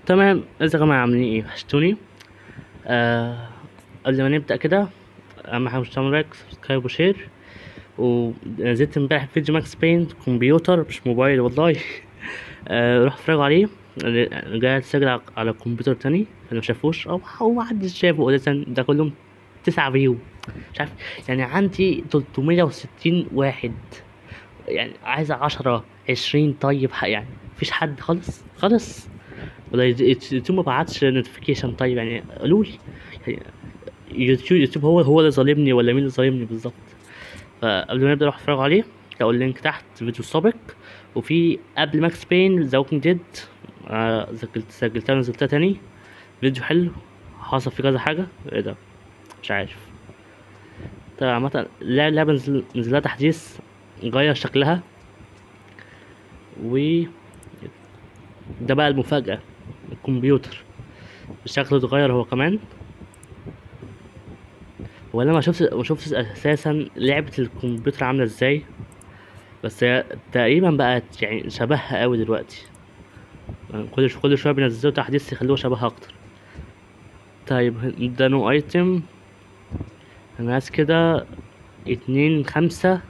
تمام ازيكم يا جماعه عاملين ايه وحشتوني آه قبل ما نبدا كده اهم حاجه مش تعمل لايك سبسكرايب وشير ونزلت امبارح فيديو ماكس بين كمبيوتر مش موبايل والله آه روح اتفرجوا عليه جاي اتسجل على- على كمبيوتر تاني اللي ما شافوش او هو محدش شافه اساسا ده كلهم تسعة فيو مش عارف يعني عندي 360 واحد يعني عايز عشرة عشرين طيب ح- يعني مفيش حد خالص خالص ولا يت- يت- يوتيوب ما بعتش نوتيفيكيشن طيب يعني قولوا لي يعني يوتيوب يوتيوب هو هو اللي ظالمني ولا مين اللي ظالمني بالظبط فقبل ما نبدا روح اتفرجوا عليه هقول اللينك تحت فيديو السابق وفي قبل ماكس بين ذا ووكينج ديد سجلت سجلتها ونزلتها تاني فيديو حلو حصل فيه كذا حاجة ايه ده مش عارف طيب عامة اللعبة اللعبة نزل نزلها تحديث غير شكلها و ده بقى المفاجأة الكمبيوتر شكله اتغير هو كمان ولا ما شفت ما شفتش اساسا لعبة الكمبيوتر عاملة ازاي بس هي تقريبا بقت يعني شبهها قوي دلوقتي يعني كل شو كل شوية بينزلوا تحديث يخلوها شبهها اكتر طيب ده نو ايتم انا عايز كده اتنين خمسة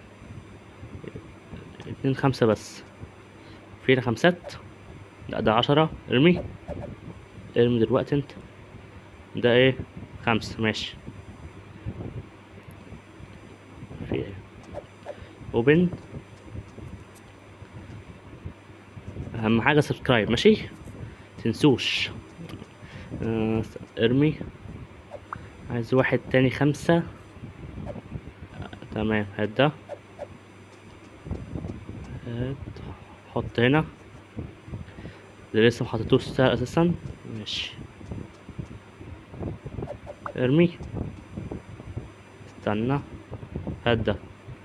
اتنين خمسة بس فين خمسات لا ده عشرة ارمي ارمي دلوقتي انت ده ايه خمسة ماشي في ايه اوبن اهم حاجة سبسكرايب ماشي تنسوش آه ارمي عايز واحد تاني خمسة آه، تمام هات ده هات حط هنا ده لسه محطتوش سعر اساسا ماشي ارمي استنى هات ده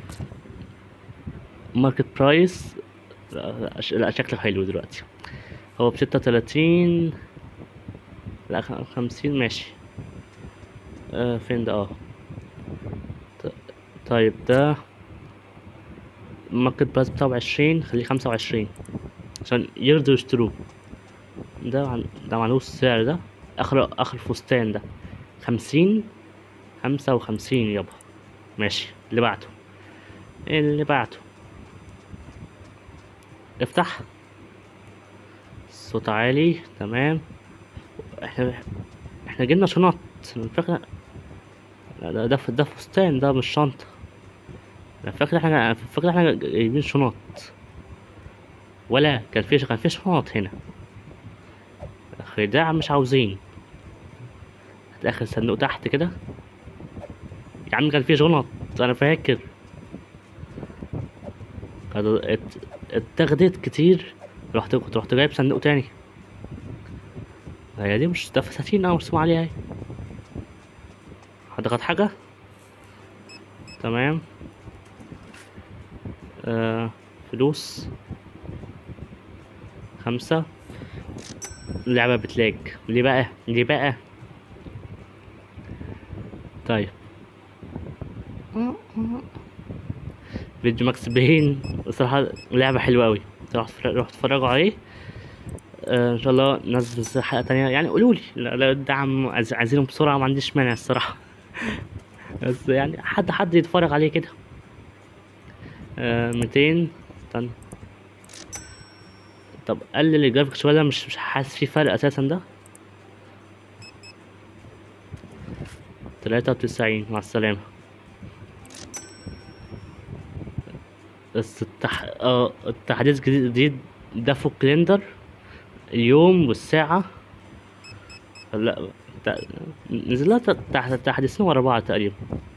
ماركت برايس لا, لا, ش- لا شكله حلو دلوقتي هو بستة وتلاتين لا خ- خمسين ماشي آه فين ده اه ط- طيب ده الماركت برايس بتاعه عشرين خليه خمسة وعشرين عشان يرضوا يشتروه ده عن... ده معلوش السعر ده اخر اخر فستان ده خمسين خمسة وخمسين يابا ماشي اللي بعده اللي بعده افتح الصوت عالي تمام احنا احنا جبنا شنط الفكرة لا ده ده ف- ده فستان ده مش شنطة انا فاكر احنا فاكر احنا جايبين شنط ولا كان في كان في شنط هنا خداع مش عاوزين هات اخر صندوق تحت كده يا عم كان في شنط انا فاكر كانت- ات- اتاخدت كتير رحت كنت رحت جايب صندوق تاني هي دي مش ده فساتين اه مرسوم عليها اهي حد خد حاجة تمام آه فلوس خمسة اللعبة بتلاج ليه بقى ليه بقى طيب فيديو ماكس بين بصراحة لعبة حلوة أوي روح روح اتفرجوا عليه آه ان شاء الله ننزل حلقة تانية يعني قولوا لي لا الدعم عايز- عايزينهم بسرعة ما عنديش مانع الصراحة بس يعني حد حد يتفرج عليه كده آه 200 استنى طب قلل الجرافيك شوية ده مش مش حاسس في فرق أساسا ده تلاتة وتسعين مع السلامة بس التح... اه التحديث الجديد الجديد ده فوق كليندر اليوم والساعة لا ت- نزل لها ت- تح- تحديثين ورا بعض تقريبا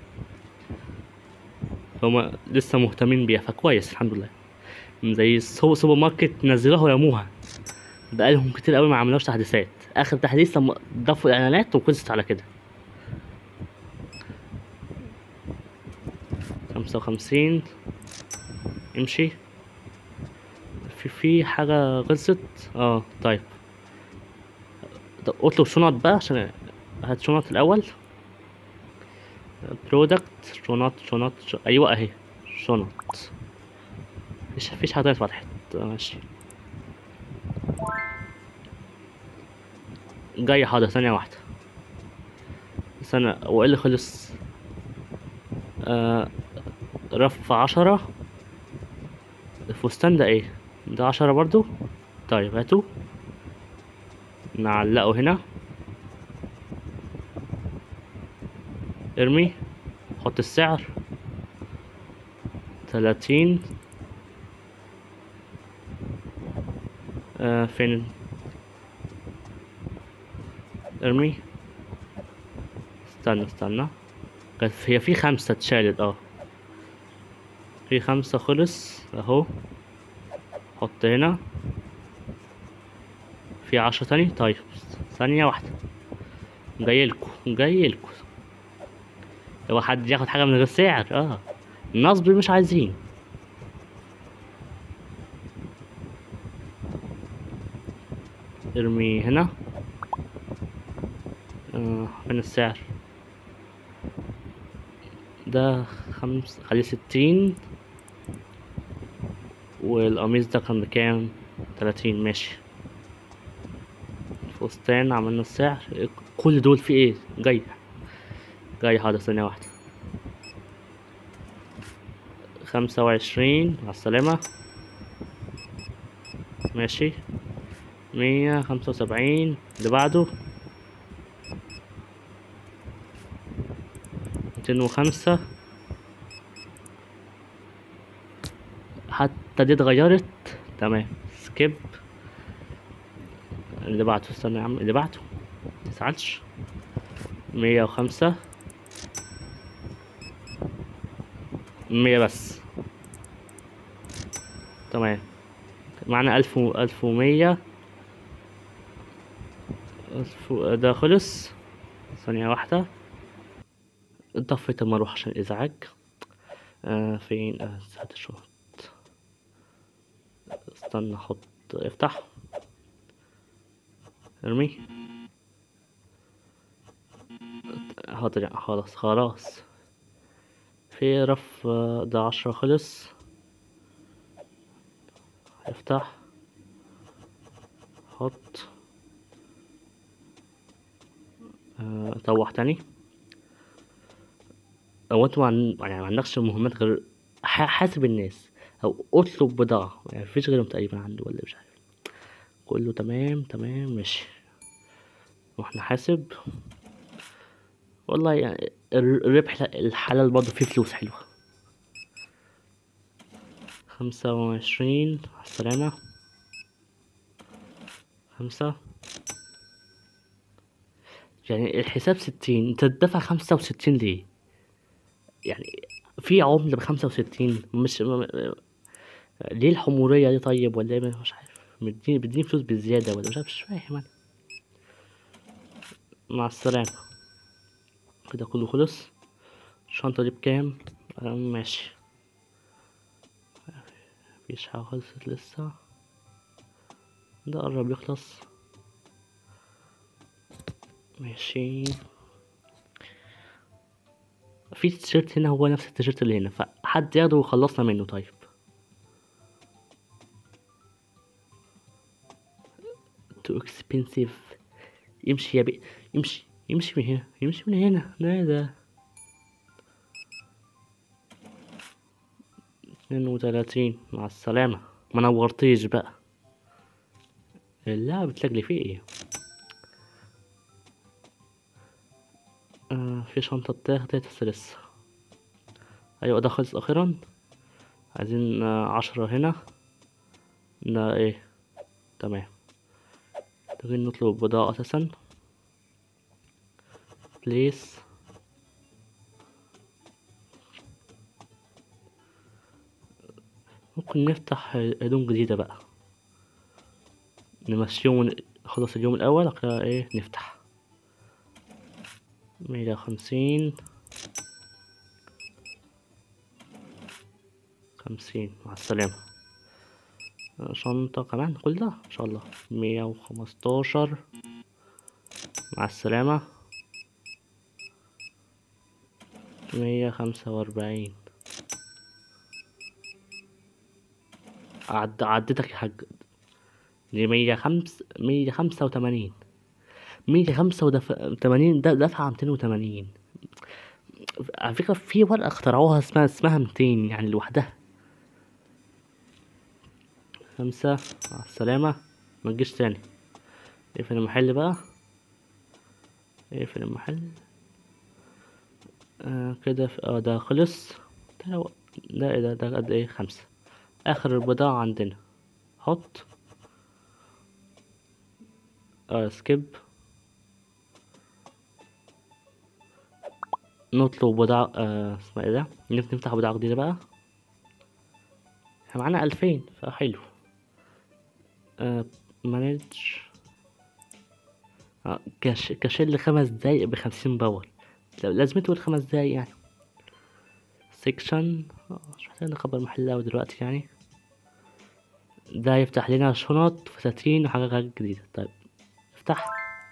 هما لسه مهتمين بيها فكويس الحمد لله زي السو- سوبر ماركت نزلوها ورموها بقالهم كتير قوي ما عملوش تحديثات اخر تحديث لما ضافوا الاعلانات وخلصت على كده خمسة وخمسين امشي في في حاجة خلصت اه طيب طب اطلب شنط بقى عشان هات شنط الأول برودكت شنط شنط ش... أيوة أهي شنط مفيش مفيش حاجة تانية اتفتحت ماشي جاي حاضر ثانية واحدة استنى وايه اللي خلص آه رف عشرة الفستان ده ايه ده عشرة برضو طيب هاتوا نعلقه هنا ارمي حط السعر تلاتين آه فين ارمي استنى استنى كانت هي في خمسة اتشالت اه في خمسة خلص اهو حط هنا في عشرة تاني طيب ثانية واحدة جايلكوا جايلكوا هو حد ياخد حاجة من غير سعر اه النصب مش عايزين ارمي هنا آه فين السعر ده خمس خليه ستين والقميص ده كان بكام تلاتين ماشي فستان عملنا السعر كل دول في ايه جاي جاي حاضر ثانية واحدة خمسة وعشرين مع السلامة ماشي مية خمسة وسبعين اللي بعده ميتين وخمسة حتى دي اتغيرت تمام سكيب اللي بعده استنى يا عم اللي بعده متزعلش مية وخمسة مية بس تمام معنا ألف و ألف ومية ألف و- ده خلص ثانية واحدة طفيت المروحة عشان الإزعاج آه فين آه ساعة الشهر استنى احط افتح ارمي حاضر يعني خلاص خلاص في رف آه، ده عشرة خلص افتح حط آه، طوح تاني هو انتوا عن... يعني ما عندكش مهمات غير ح- حاسب الناس او اطلب بضاعة يعني مفيش غيرهم تقريبا عنده ولا مش عارف كله تمام تمام ماشي واحنا حاسب والله يعني الر- الربح الحلال برضه فيه فلوس حلوة خمسة وعشرين على السلامة خمسة يعني الحساب ستين انت تدفع خمسة وستين ليه يعني في عملة بخمسة وستين مش م- م- ليه الحمورية دي طيب ولا ايه مش عارف مديني بيديني فلوس بزيادة ولا مش عارف مش فاهم انا مع السلامة كده كله خلص الشنطة دي بكام آه، ماشي مفيش حاجة خلصت لسه ده قرب يخلص ماشي في تيشيرت هنا هو نفس التيشيرت اللي هنا فحد ياخده وخلصنا منه طيب too expensive يمشي يا بي يمشي يمشي من هنا يمشي من هنا لا ده اتنين وتلاتين مع السلامة ما نورتيش بقى لا بتلاقي فيه ايه آه في شنطة اتاخدت بس لسه ايوه ده خلص اخيرا عايزين آه عشرة هنا ده ايه تمام محتاجين نطلب بضاعة اساسا بليز ممكن نفتح هدوم جديدة بقى نمشيهم خلص اليوم الأول بعد كده ايه نفتح مية وخمسين خمسين مع السلامة شنطة كمان كل ده ان شاء الله مية وخمستاشر مع السلامة مية خمسة وأربعين عد عدتك يا حاج دي مية خمس مية خمسة وتمانين مية خمسة وتمانين ده دفعة ميتين وتمانين على فكرة في ورقة اخترعوها اسمها اسمها ميتين يعني لوحدها خمسة مع السلامة ما تجيش تاني اقفل المحل بقى اقفل المحل آه كده في- اه ده خلص ده هو- ده ايه ده ده قد ايه خمسة اخر البضاعة عندنا حط اه سكيب نطلب بضاعة آه اسمها ايه ده نف- نفتح بضاعة جديدة بقى احنا معانا ألفين فحلو آه مانج آه كاش كاشيل خمس دقايق بخمسين باور لا- لازمته الخمس دقايق يعني سيكشن مش محتاج نكبر المحل أوي دلوقتي يعني ده يفتح لنا شنط فساتين وحاجات جديدة طيب افتح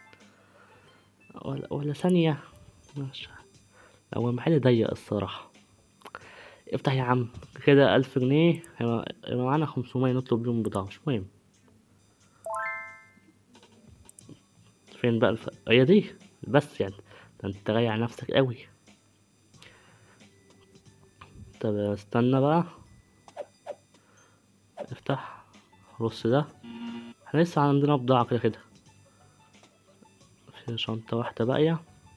ولا, ولا ثانية مش هو المحل ضيق الصراحة افتح يا عم كده ألف جنيه هيبقى هيبقى معانا خمسمية نطلب بيهم بضاعة مش مهم فين بقى الف... هي دي بس يعني ده انت تغير نفسك قوي طب استنى بقى افتح رص ده احنا لسه عندنا بضاعة كده كده في شنطة واحدة باقية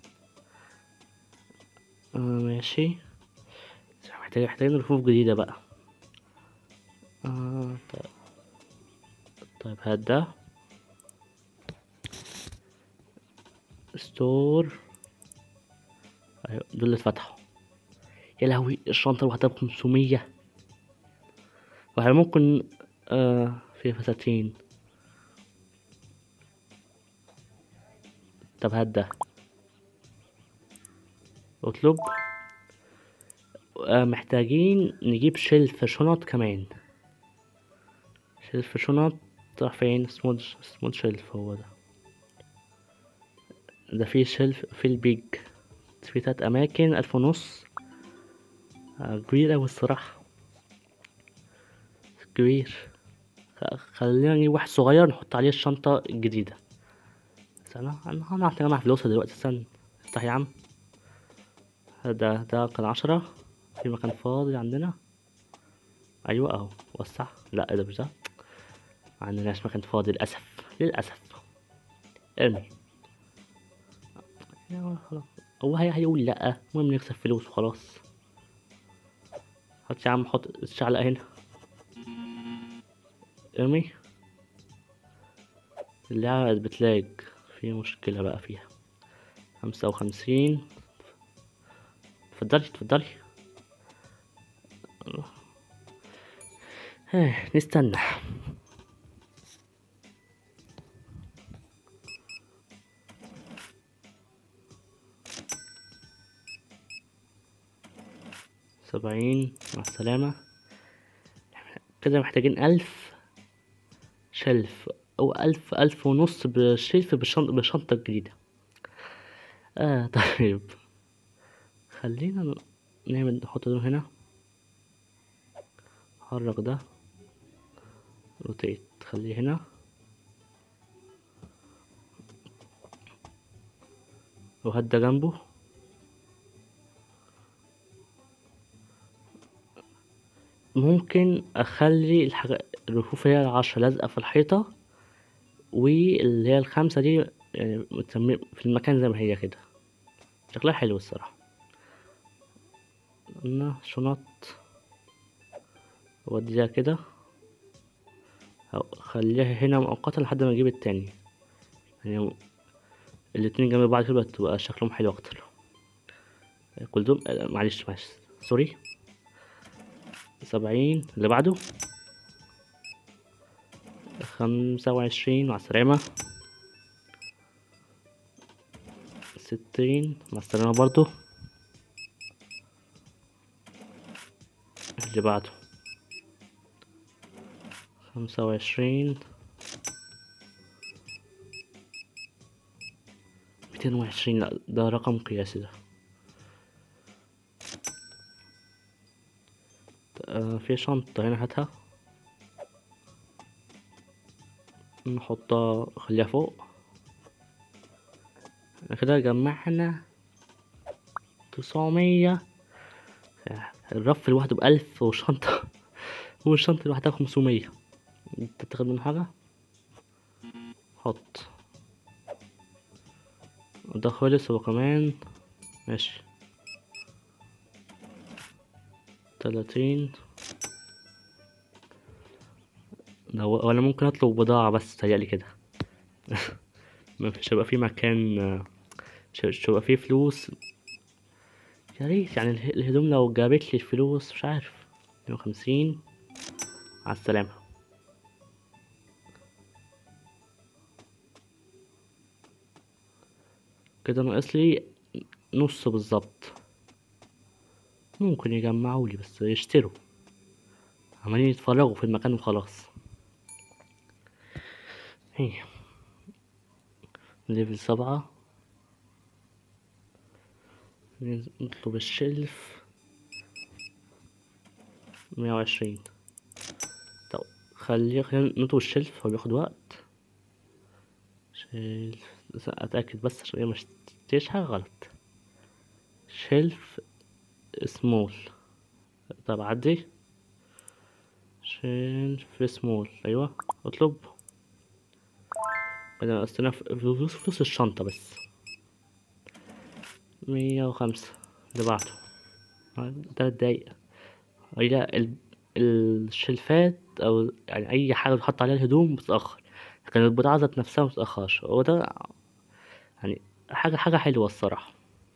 آه ماشي بس محتاج محتاجين رفوف جديدة بقى آه طيب طيب هات ده ستور ايوه دول اللي اتفتحوا يا لهوي الشنطة لوحدها بخمسمية واحنا ممكن آه في فساتين طب هات ده اطلب آه محتاجين نجيب شلف شنط كمان شلف شنط راح فين سمول سمول شلف هو ده ده في شلف في البيج في تلات أماكن ألف ونص آه، كبير أوي الصراحة كبير خ- خلينا نجيب واحد صغير نحط عليه الشنطة الجديدة بس أنا أنا هنعرف نجمع فلوسها دلوقتي استنى افتح يا عم ده ده كان عشرة في مكان فاضي عندنا أيوة أهو وسع لأ ده مش ده معندناش مكان فاضي للأسف للأسف ارمي يا خلاص هو هي هيقول لأ المهم نكسب فلوس وخلاص هات يا عم حط الشعلقة هنا ارمي اللعبة بتلاج في مشكلة بقى فيها خمسة وخمسين اتفضلي اتفضلي ها، نستنى سبعين مع السلامة كده محتاجين ألف شلف أو ألف ألف ونص بشلف بالشنطة, بالشنطة الجديدة آه طيب خلينا ن- نعمل نحط ده هنا حرك ده روتيت خليه هنا وهات ده جنبه ممكن اخلي الحاجة الرفوف اللي هي العشرة لازقة في الحيطة واللي هي الخمسة دي يعني متسمية في المكان زي ما هي كده شكلها حلو الصراحة قلنا شنط وديها كده أو خليها هنا مؤقتا لحد ما اجيب التاني يعني الاتنين جنب بعض كده تبقى شكلهم حلو اكتر كل دول آه، معلش معلش سوري سبعين اللي بعده خمسة وعشرين مع السلامة ستين مع السلامة برضو اللي بعده خمسة وعشرين ميتين وعشرين لأ ده رقم قياسي ده آه، في شنطة هنا هاتها نحطها خليها فوق كده جمعنا تسعمية الرف لوحده بألف والشنطة والشنطة لوحدها خمسمية انت تاخد منه حاجة حط ده خلص هو كمان ماشي تلاتين ده هو- ولا ممكن اطلب بضاعة بس تهيألي كده مش هيبقى في مكان آه، مش مش هيبقى فيه فلوس يا ريت يعني اله- الهدوم لو جابت لي الفلوس مش عارف مية وخمسين على السلامة كده ناقص لي نص بالظبط ممكن يجمعوا لي بس يشتروا عمالين يتفرجوا في المكان وخلاص هي ليفل سبعة نطلب الشلف مية وعشرين طب خلي خلينا نطلب الشلف هو بياخد وقت شلف بس اتأكد بس عشان هي مش تشتريش حاجة غلط شلف سمول طب عدي شلف سمول ايوه اطلب انا استنى فلوس فلوس الشنطة بس مية وخمسة اللي بعده تلات دقايق أي لا ال- الشلفات أو يعني أي حاجة بتحط عليها الهدوم بتتأخر لكن البضاعة ذات نفسها متتأخرش هو ده يعني حاجة حاجة حلوة الصراحة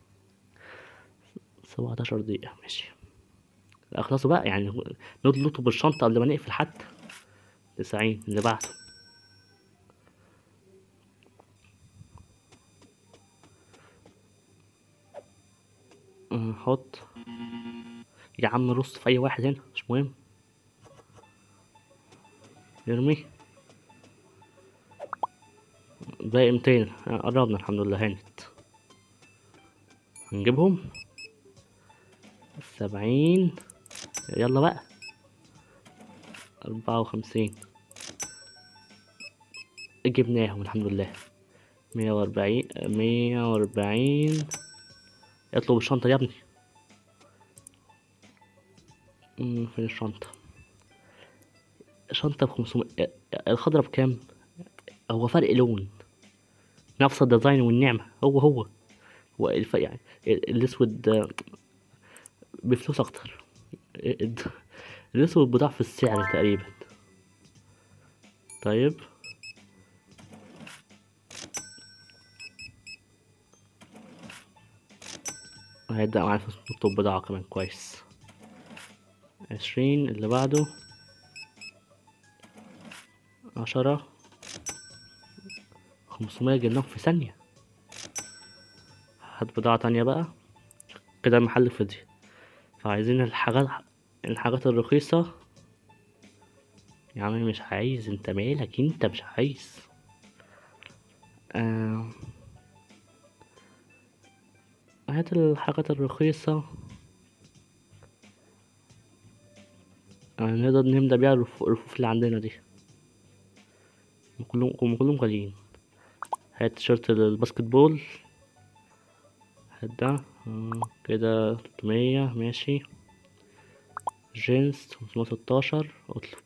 سبعتاشر دقيقة ماشي لا خلاص بقى يعني نطلب الشنطة قبل ما نقفل حتى تسعين اللي بعده أه، حط يا عم رص في اي واحد هنا مش مهم ارمي باقي ميتين قربنا الحمد لله هانت هنجيبهم سبعين يلا بقى أربعة وخمسين جبناهم الحمد لله مية وأربعين مية وأربعين اطلب الشنطة يا ابني أمم، فين الشنطة شنطة بخمسمية الخضرا بكام هو فرق لون نفس الديزاين والنعمة هو هو هو الف... يعني ال- الأسود آه، بفلوس أكتر ال- الأسود بضعف السعر تقريبا طيب هيبدأ معايا في نطلب بضاعة كمان كويس عشرين اللي بعده عشرة خمسمية جبناهم في ثانية هات بضاعة تانية بقى كده المحل فضي فعايزين الحاجات الحاجات الرخيصة يا عم مش عايز انت مالك انت مش عايز آه. هات الحاجات الرخيصة آه نقدر نبدأ بيها الرف- الرفوف اللي عندنا دي هم كلهم هم كلهم غاليين هات تيشيرت الباسكت بول هات ده آه، كده تلتمية ماشي جينز خمسمية ستاشر اطلب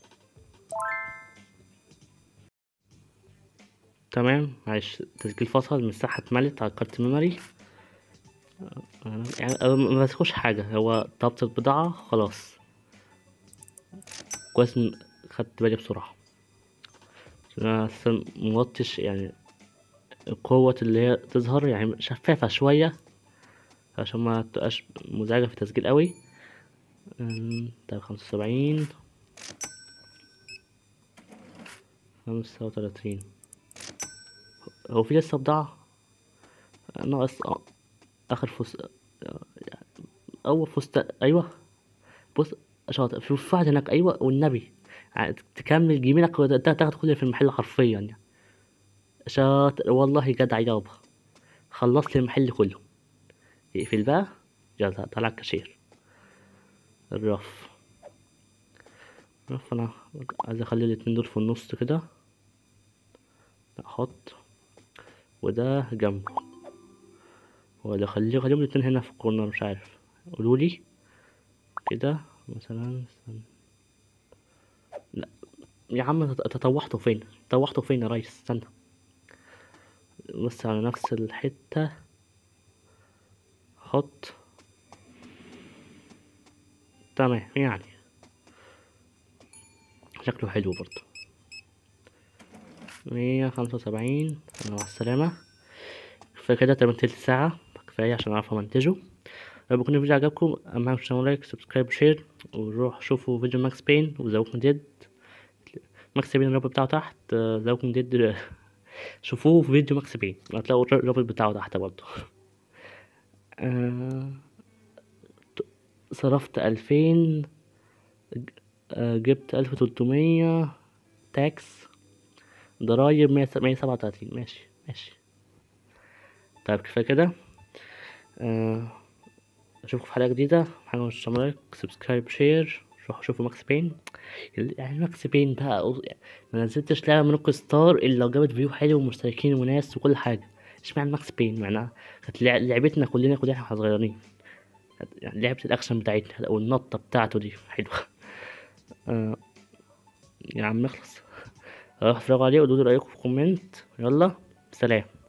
تمام معلش تسجيل فصل المساحة اتملت على كارت ميموري آه، يعني أنا ما بسكوش حاجة هو ضبط البضاعة خلاص كويس إن خدت بالي بسرعة عشان أنا أصلا موطش يعني القوة اللي هي تظهر يعني شفافة شوية عشان ما تبقاش مزعجة في التسجيل قوي أمم، طيب خمسة وسبعين خمسة وتلاتين هو في لسه بضاعة ناقص آه، آخر فس أول فستان أيوة بص شاطر في في واحد هناك أيوة والنبي يعني تكمل جميلك وتاخد كل اللي في المحل حرفيا يعني شاطر والله جدع يابا خلص لي المحل كله يقفل بقى يلا طلع الكاشير الرف الرف انا عايز اخلي الاتنين دول في النص كده احط وده جنبه ولا خليه خليهم الاتنين هنا في الكورنر مش عارف قولولي كده مثلا استنى. لا يا عم تط- تطوحتوا فين تطوحتوا فين يا ريس استنى بس على نفس الحتة حط تمام يعني شكله حلو برضه مية خمسة وسبعين مع السلامة كفاية كده تمن تلت ساعة كفاية عشان أعرف أمنتجه لو يكون الفيديو عجبكم أهم حاجة لايك سبسكرايب شير وروح شوفوا فيديو ماكس بين وزوكم ديد ماكس بين الرابط بتاعه تحت زوكم ديد شوفوه في فيديو ماكس بين هتلاقوا الرابط بتاعه تحت برضه آه، صرفت ألفين آه، جبت ألف تلتمية تاكس ضرايب مية مية سبعة وتلاتين ماشي ماشي طيب كفاية كده آه، اشوفكم في حلقة جديدة حاجة مش لايك سبسكرايب شير روحوا شوفوا ماكس بين يعني ماكس بين بقى أو- يعني ما نزلتش لعبة من روك ستار الا لو جابت فيو حلو ومشتركين وناس وكل حاجة اشمعنى ماكس بين معناها كانت لع- لعبتنا كلنا كلنا احنا صغيرين كانت يعني لعبة الاكشن بتاعتنا او النطة بتاعته دي حلوة آه يا عم اخلص روح اتفرجوا عليه وقولوا لي رأيكم في كومنت يلا سلام